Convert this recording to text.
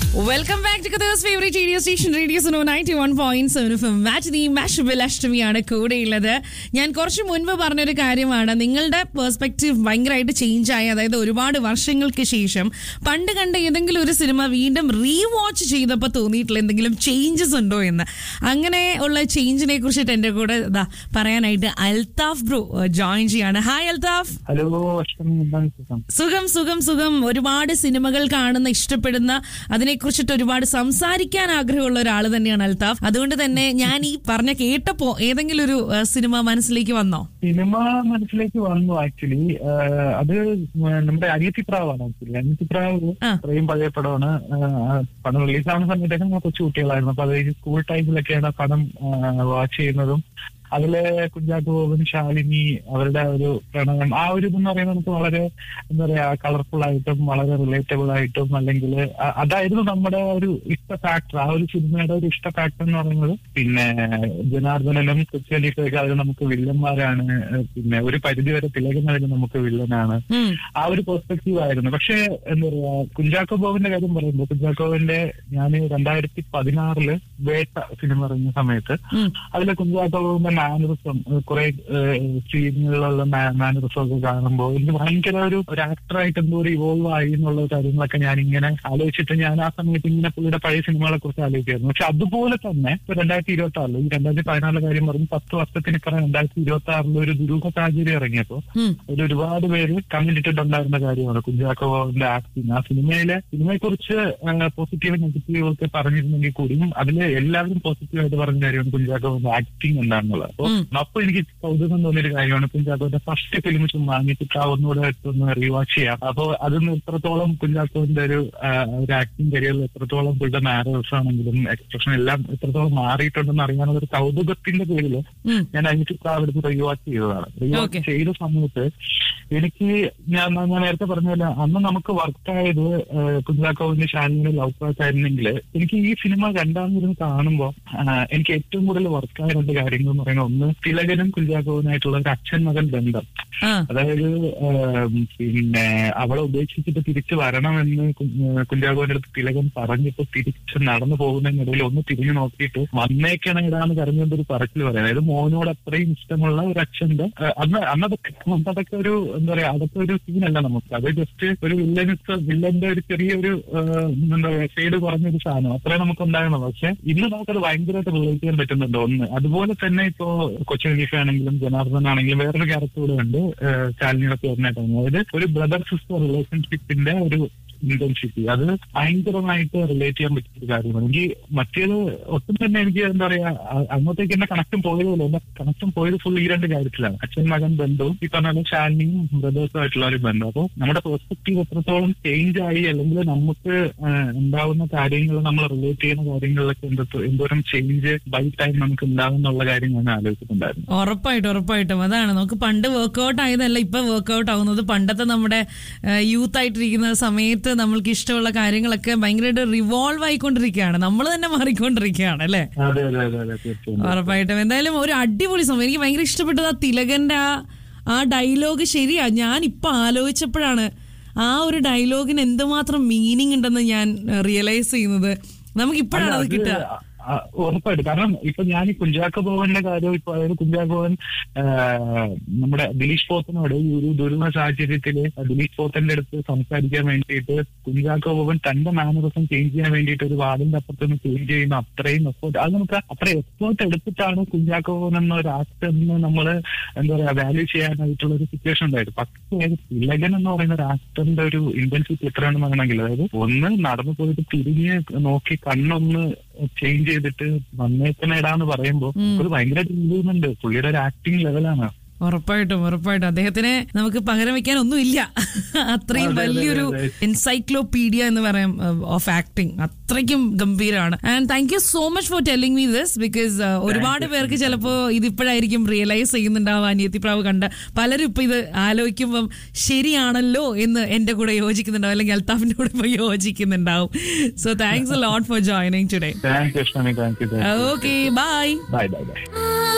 Welcome back to Qatar's favourite radio station radio സോ ninety one point seven F match the mashable അഷ്ടമിയാണ് കൂടെയുള്ളത് ഞാൻ കുറച്ച് മുൻപ് പറഞ്ഞൊരു കാര്യമാണ് നിങ്ങളുടെ പെർസ്പെക്റ്റീവ് ഭയങ്കരമായിട്ട് ചേഞ്ച് ആയി അതായത് ഒരുപാട് വർഷങ്ങൾക്ക് ശേഷം പണ്ട് കണ്ട ഏതെങ്കിലും ഒരു സിനിമ വീണ്ടും റീ വാച്ച് ചെയ്തപ്പോൾ തോന്നിയിട്ടുള്ള എന്തെങ്കിലും ചേഞ്ചസ് ഉണ്ടോ എന്ന് അങ്ങനെ ഉള്ള ചേഞ്ചിനെ കുറിച്ചിട്ട് എൻ്റെ കൂടെ ഇതാ പറയാനായിട്ട് അൽതാഫ് ബ്രോ ജോയിൻ ചെയ്യാണ് ഹായ് അൽതാഫ് ഹലോ അഷ്ടമി എന്താണ് സുഖം സുഖം സുഖം സുഖം ഒരുപാട് സിനിമകൾ കാണുന്ന ഇഷ്ടപ്പെടുന്ന അതിനെക്കുറിച്ചിട്ട് ഒരുപാട് സംസാരിക്കാൻ ആഗ്രഹമുള്ള ഒരാൾ തന്നെയാണ് അൽതാഫ് അതുകൊണ്ട് തന്നെ ഞാൻ ഈ പറഞ്ഞ കേട്ടപ്പോ ഏതെങ്കിലും ഒരു ആ, സിനിമ മനസ്സിലേക്ക് വന്നോ സിനിമ മനസ്സിലേക്ക് വന്നു ആക്ച്വലി അത് നമ്മുടെ അനിയത്തിപ്രാവാണ് ആക്ച്വലി അനിയത്തിപ്രാവ് ആ. അത്രയും പഴയ പടമാണ് ആ, പടം റിലീസ് ആവുന്ന സമയത്തൊക്കെ ഞാൻ കൊച്ചു കുട്ടികളായിരുന്നു അപ്പൊ അത് സ്കൂൾ ടൈമിലൊക്കെയാണ് ആ പടം വാച്ച് ചെയ്യുന്നതും അതിലെ കുഞ്ചാക്കോ ബോബൻ ശാലിനി അവരുടെ ആ ഒരു പ്രണയം ആ ഒരു ഇതെന്ന് പറയുന്നത് നമുക്ക് വളരെ എന്താ പറയാ കളർഫുൾ ആയിട്ടും വളരെ റിലേറ്റബിൾ ആയിട്ടും അല്ലെങ്കിൽ അതായിരുന്നു നമ്മുടെ ഒരു ഇഷ്ട ഫാക്ടർ ആ ഒരു സിനിമയുടെ ഒരു ഇഷ്ട ഫാക്ടർ എന്ന് പറയുന്നത് പിന്നെ ജനാർദ്ദനനും ക്രിസ്ത്യാനിക്കൊക്കെ അവർ നമുക്ക് വില്ലന്മാരാണ് പിന്നെ ഒരു പരിധി വരെ തിലകുന്നതിന് നമുക്ക് വില്ലനാണ് ഉം, ആ ഒരു പെർസ്പെക്റ്റീവ് ആയിരുന്നു പക്ഷേ എന്താ പറയാ കുഞ്ചാക്കോ ബോബന്റെ കാര്യം പറയുമ്പോൾ കുഞ്ചാക്കോവിന്റെ ഞാൻ രണ്ടായിരത്തി പതിനാറില് വേട്ട സിനിമ ഇറങ്ങിയ സമയത്ത് ഉം, അതിലെ കുഞ്ചാക്കോ ബോബന്റെ മാനറിസം കുറെ സീനുകളിലുള്ള മാനറിസം ഒക്കെ കാണുമ്പോൾ എനിക്ക് ഭയങ്കര ഒരു ഒരു ആക്ടറായിട്ട് എന്തോ ഒരു ഇവോൾവ് ആയി എന്നുള്ള കാര്യങ്ങളൊക്കെ ഞാൻ ഇങ്ങനെ ആലോചിച്ചിട്ട് ഞാൻ ആ സമയത്ത് ഇങ്ങനെ പുള്ളിയുടെ പഴയ സിനിമകളെ കുറിച്ച് ആലോചിക്കായിരുന്നു പക്ഷെ അതുപോലെ തന്നെ ഇപ്പൊ രണ്ടായിരത്തി ഇരുപത്തി ആറില് ഈ രണ്ടായിരത്തി പതിനാറിലെ കാര്യം പറഞ്ഞു പത്ത് വർഷത്തിന് ഇപ്പുറം രണ്ടായിരത്തി ഇരുപത്തി ആറിൽ ഒരു ദുരൂഹ സാഹചര്യം ഇറങ്ങിയപ്പോ ഉം, അതിൽ ഒരുപാട് പേര് കമന്റിട്ടുണ്ടായിരുന്ന കാര്യമാണ് കുഞ്ചാക്കോന്റെ ആക്ടിങ് ആ സിനിമയിലെ സിനിമയെ കുറിച്ച് പോസിറ്റീവ് നെഗറ്റീവ് ഒക്കെ പറഞ്ഞിരുന്നെങ്കിൽ കൂടിയും അതില് എല്ലാവരും പോസിറ്റീവ് ആയിട്ട് പറഞ്ഞ കാര്യമാണ് കുഞ്ചാക്കോന്റെ ആക്ടിങ് എന്താണെന്നുള്ളത് അപ്പൊ ഉം. അപ്പൊ എനിക്ക് കൗതുകം തോന്നിയൊരു കാര്യമാണ് കുഞ്ചാക്കോന്റെ ഫസ്റ്റ് ഫിലിം ചുമ്മാ വാങ്ങിച്ചിട്ട് ആ ഒന്നുകൂടെ എടുത്തൊന്ന് റീവാച്ച് ചെയ്യാം അപ്പൊ അതിന് എത്രത്തോളം കുഞ്ചാക്കോന്റെ ഒരു ആ, ഒരു ആക്ടിങ് കരിയറിൽ എത്രത്തോളം പുള്ളിയുടെ മാരേഴ്സ് ആണെങ്കിലും എക്സ്പ്രഷൻ എല്ലാം എത്രത്തോളം മാറിയിട്ടുണ്ടെന്ന് അറിയാനുള്ള ഒരു കൗതുകത്തിന്റെ പേരിൽ ഉം. ഞാൻ അതിന് അവിടുത്തെ റീവാച്ച് ചെയ്തതാണ് റീവാച്ച് Okay. ചെയ്ത സമയത്ത് എനിക്ക് ഞാൻ ഞാൻ നേരത്തെ പറഞ്ഞ അന്ന് നമുക്ക് വർക്കായത് കുഞ്ചാക്കോവിന്റെ ഷാനിയുടെ ലവ് ട്രാക്ക് ആയിരുന്നെങ്കിൽ എനിക്ക് ഈ സിനിമ രണ്ടാമതിരുന്ന് കാണുമ്പോൾ എനിക്ക് ഏറ്റവും കൂടുതൽ വർക്കായ രണ്ട് കാര്യങ്ങൾ എന്ന് പറയുന്നത് ഒന്ന് തിലകനും കുഞ്ചാക്കോവിനായിട്ടുള്ള ഒരു അച്ഛൻ മകൻ ബന്ധം ആ, അതായത് ഏം, പിന്നെ അവളെ ഉപേക്ഷിച്ചിട്ട് തിരിച്ചു വരണമെന്ന് കു- ഏ, കുഞ്ചാക്കോന്റെ അടുത്ത് തിലകൻ പറഞ്ഞിട്ട് തിരിച്ച് നടന്നു പോകുന്നതിനിടയിൽ ഒന്ന് തിരിഞ്ഞു നോക്കിയിട്ട് വന്നേക്കണം ഇടാന്ന് കരഞ്ഞുകൊണ്ട് ഒരു പറച്ചിൽ പറയാം അതായത് മോനോട് അത്രയും ഇഷ്ടമുള്ള ഒരു അച്ഛന്റെ ഏ, അന്ന് അന്നതൊക്കെ അതൊക്കെ ഒരു എന്താ പറയാ അതൊക്കെ ഒരു സീനല്ല നമുക്ക് അത് ജസ്റ്റ് ഒരു വില്ലനിസ് വില്ലന്റെ ഒരു ചെറിയൊരു ഏ, എന്താ പറയാ ഷെയ്ഡ് കുറഞ്ഞൊരു സാധനം അത്രേ നമുക്ക് ഉണ്ടാകണം പക്ഷെ ഇന്ന് നമുക്കത് ഭയങ്കരമായിട്ട് റിലേറ്റ് ചെയ്യാൻ പറ്റുന്നുണ്ട് ഒന്ന് അതുപോലെ തന്നെ ഇപ്പോ കൊച്ചു ഖലീഫ ആണെങ്കിലും ജനാർദ്ദൻ ആണെങ്കിലും വേറൊരു ക്യാരക്ടർ കൂടെ ഉണ്ട് ഏഹ് ശാലിനിയുടെ പേരിനായിട്ടാണ് അതായത് ഒരു ബ്രദർ സിസ്റ്റർ റിലേഷൻഷിപ്പിന്റെ ഒരു ഇന്റൻസിറ്റി അത് ഭയങ്കരമായിട്ട് റിലേറ്റ് ചെയ്യാൻ പറ്റിയ ഒരു കാര്യമാണ് എനിക്ക് മറ്റേത് ഒട്ടും തന്നെ എനിക്ക് എന്താ പറയാ അ- അങ്ങോട്ടേക്ക് എന്റെ കണക്ഷൻ പോയതല്ലോ എന്റെ കണക്ഷൻ പോയത് ഫുൾ ഈ രണ്ട് കാര്യത്തിലാണ് അച്ഛൻ മകൻ ബന്ധവും ഈ പറഞ്ഞ പോലെ ശാലിനിയും ബ്രദേഴ്സും ആയിട്ടുള്ള ഒരു ബന്ധം അപ്പോൾ നമ്മുടെ പെർസ്പെക്റ്റീവ് എത്രത്തോളം ചേഞ്ച് ആയി അല്ലെങ്കിൽ നമുക്ക് ആഹ്, ഉണ്ടാവുന്ന കാര്യങ്ങൾ നമ്മൾ റിലേറ്റ് ചെയ്യുന്ന കാര്യങ്ങളിലൊക്കെ എന്തോ എന്തോരം ചേഞ്ച് ബൈ ടൈം നമുക്ക് ഉണ്ടാകും എന്നുള്ള കാര്യം ഞാൻ ആലോചിച്ചിട്ടുണ്ടായിരുന്നു ഉറപ്പായിട്ടും ഉറപ്പായിട്ടും അതാണ് നമുക്ക് പണ്ട് വർക്ക്ഔട്ട് ആയതല്ല ഇപ്പൊ വർക്ക്ഔട്ട് ആവുന്നത് പണ്ടത്തെ നമ്മുടെ യൂത്ത് ആയിട്ടിരിക്കുന്ന സമയത്ത് നമ്മൾക്ക് ഇഷ്ടമുള്ള കാര്യങ്ങളൊക്കെ ഭയങ്കരമായിട്ട് റിവോൾവ് ആയിക്കൊണ്ടിരിക്കുകയാണ് നമ്മൾ തന്നെ മാറിക്കൊണ്ടിരിക്കുകയാണ് അല്ലേ അതെ അതെ അതെ അതെ തീർച്ചയായും ഉറപ്പായിട്ടും എന്തായാലും ഒരു അടിപൊളി സമയം എനിക്ക് ഭയങ്കര ഇഷ്ടപ്പെട്ടത് ആ തിലകന്റെ ആ ആ ഡയലോഗ് ശരിയാ ഞാൻ ഇപ്പൊ ആലോചിച്ചപ്പോഴാണ് ആ ഒരു ഡയലോഗിന് എന്തുമാത്രം മീനിങ് ഉണ്ടെന്ന് ഞാൻ റിയലൈസ് ചെയ്യുന്നത് നമുക്ക് ഇപ്പോഴാണ് അത് അത് കിട്ടുക ആ- ആ, ഉറപ്പായിട്ടും കാരണം ഇപ്പൊ ഞാൻ ഈ കുഞ്ചാക്കോ ഭവന്റെ കാര്യം ഇപ്പൊ അതായത് കുഞ്ചാക്കോ ഭവൻ ആ, നമ്മുടെ ദിലീഷ് പോത്തനോട് ഈ ഒരു ദുരൂഹ സാഹചര്യത്തില് ദിലീഷ് പോത്തന്റെ അടുത്ത് സംസാരിക്കാൻ വേണ്ടിയിട്ട് കുഞ്ചാക്കോ ഭവൻ തന്റെ മാനറിസം ചേഞ്ച് ചെയ്യാൻ വേണ്ടിയിട്ട് ഒരു വാതിന്റെ അപ്പുറത്ത് നിന്ന് ചേഞ്ച് ചെയ്യുന്ന അത്രയും എഫേർട്ട് അത് നമുക്ക് അത്ര എഫേർട്ട് എടുത്തിട്ടാണ് കുഞ്ചാക്കോ ഭവൻ എന്ന ഒരു ആക്ടറിന് നമ്മള് എന്താ പറയാ വാല്യൂ ചെയ്യാനായിട്ടുള്ള ഒരു സിറ്റുവേഷൻ ഉണ്ടായിരുന്നു പക്ഷേ തിലകൻ എന്ന് പറയുന്ന ഒരു ആക്ടറിന്റെ ഒരു ഇന്റൻസിറ്റി എത്രയാണെന്ന് പറയണമെങ്കിൽ അതായത് ഒന്ന് നടന്നു പോയിട്ട് തിരിഞ്ഞ് നോക്കി കണ്ണൊന്ന് ചേഞ്ച് ചെയ്തിട്ട് വന്നേക്കണേടാന്ന് പറയുമ്പോൾ ഉം. ഒരു ഭയങ്കര ചെയ്യുന്നുണ്ട് പുള്ളിയുടെ ഒരു ആക്ടിങ് ലെവലാണ് ഉറപ്പായിട്ടും ഉറപ്പായിട്ടും അദ്ദേഹത്തിന് നമുക്ക് പകരം വെക്കാൻ ഒന്നുമില്ല അത്രയും അതെ, അതെ, വലിയൊരു അതെ. എൻസൈക്ലോപീഡിയ എന്ന് പറയാം ഓഫ് ആക്ടിങ് അത്രയ്ക്കും ഗംഭീരമാണ് and thank you so much for telling me this because ഒരുപാട് പേർക്ക് ചിലപ്പോൾ ഇതിപ്പോഴായിരിക്കും റിയലൈസ് ചെയ്യുന്നുണ്ടാവും അനിയത്തിപ്രാവ് കണ്ട പലരും ഇപ്പൊ ഇത് ആലോചിക്കുമ്പം ശരിയാണല്ലോ എന്ന് എന്റെ കൂടെ യോജിക്കുന്നുണ്ടാവും അല്ലെങ്കിൽ അൽത്താഫിന്റെ കൂടെ ഇപ്പൊ യോജിക്കുന്നുണ്ടാവും so thanks a lot for joining today thank you Ashtami thank you okay bye bye bye by